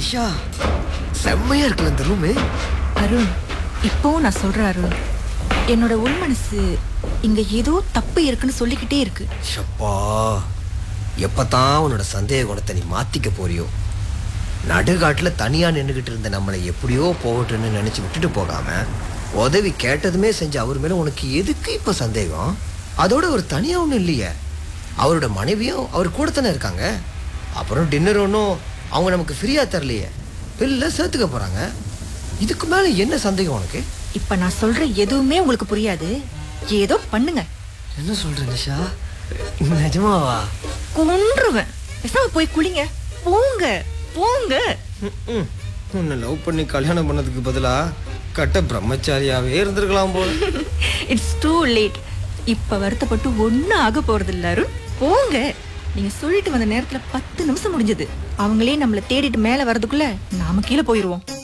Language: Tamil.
நிஷா செம்மையா இருக்குல்ல இந்த ரூமு அருண் இப்போவும் நான் சொல்றேன் அருண் என்னோட உள் மனசு இங்க ஏதோ தப்பு இருக்குன்னு சொல்லிக்கிட்டே இருக்கு ஷப்பா எப்பதான் உன்னோட சந்தேக குணத்தை நீ மாத்திக்க போறியோ நடுகாட்டுல தனியா நின்றுகிட்டு இருந்த நம்மளை எப்படியோ போகட்டும்னு நினைச்சு விட்டுட்டு போகாம உதவி கேட்டதுமே செஞ்ச அவர் மேல உனக்கு எதுக்கு இப்ப சந்தேகம் அதோட ஒரு தனியா ஒண்ணும் இல்லையே அவரோட மனைவியும் அவர் கூட தானே இருக்காங்க அப்புறம் டின்னர் ஒன்றும் அவங்க நமக்கு ஃப்ரீயா தரலையே பில்ல சேர்த்துக்க போறாங்க இதுக்கு மேல என்ன சந்தேகம் உனக்கு இப்ப நான் சொல்ற எதுவுமே உங்களுக்கு புரியாது ஏதோ பண்ணுங்க என்ன சொல்ற நிஷா நிஜமாவா கொன்றுவேன் பேசாம போய் குளிங்க போங்க போங்க ம்ம். உன்னை லவ் பண்ணி கல்யாணம் பண்ணதுக்கு பதிலா கட்ட பிரம்மச்சாரியாவே இருந்திருக்கலாம் போல இட்ஸ் டூ லேட் இப்ப வருத்தப்பட்டு ஒன்னும் ஆக போறது இல்ல அருண் போங்க நீங்க சொல்லிட்டு வந்த நேரத்துல பத்து நிமிஷம் முடிஞ்சது அவங்களே நம்மள தேடிட்டு மேல வரதுக்குள்ள நாம கீழே போயிருவோம்